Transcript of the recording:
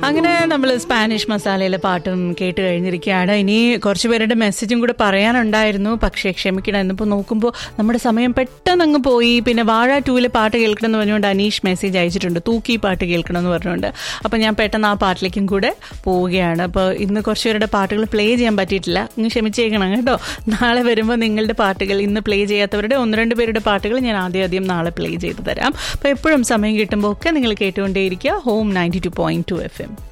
അങ്ങനെ നമ്മൾ സ്പാനിഷ് മസാലയിലെ പാട്ടും കേട്ട് കഴിഞ്ഞിരിക്കുകയാണ് ഇനി കുറച്ച് പേരുടെ മെസ്സേജും കൂടെ പറയാനുണ്ടായിരുന്നു പക്ഷേ ക്ഷമിക്കണം എന്നിപ്പോൾ നോക്കുമ്പോൾ നമ്മുടെ സമയം പെട്ടെന്ന് അങ്ങ് പോയി പിന്നെ വാഴ ടൂവിലെ പാട്ട് കേൾക്കണം എന്ന് പറഞ്ഞുകൊണ്ട് അനീഷ് മെസ്സേജ് അയച്ചിട്ടുണ്ട് തൂക്കി പാട്ട് കേൾക്കണം എന്ന് പറഞ്ഞുകൊണ്ട് അപ്പോൾ ഞാൻ പെട്ടെന്ന് ആ പാട്ടിലേക്കും കൂടെ പോവുകയാണ് അപ്പോൾ ഇന്ന് കുറച്ച് പേരുടെ പാട്ടുകൾ പ്ലേ ചെയ്യാൻ പറ്റിയിട്ടില്ല ഇങ്ങ് ക്ഷമിച്ചേക്കണം കേട്ടോ നാളെ വരുമ്പോൾ നിങ്ങളുടെ പാട്ടുകൾ ഇന്ന് പ്ലേ ചെയ്യാത്തവരുടെ ഒന്ന് രണ്ട് പേരുടെ പാട്ടുകൾ ഞാൻ ആദ്യം ആദ്യം നാളെ പ്ലേ ചെയ്ത് തരാം അപ്പോൾ എപ്പോഴും സമയം കിട്ടുമ്പോൾ ഒക്കെ നിങ്ങൾ കേട്ടുകൊണ്ടേയിരിക്കുക home ninety two point two F M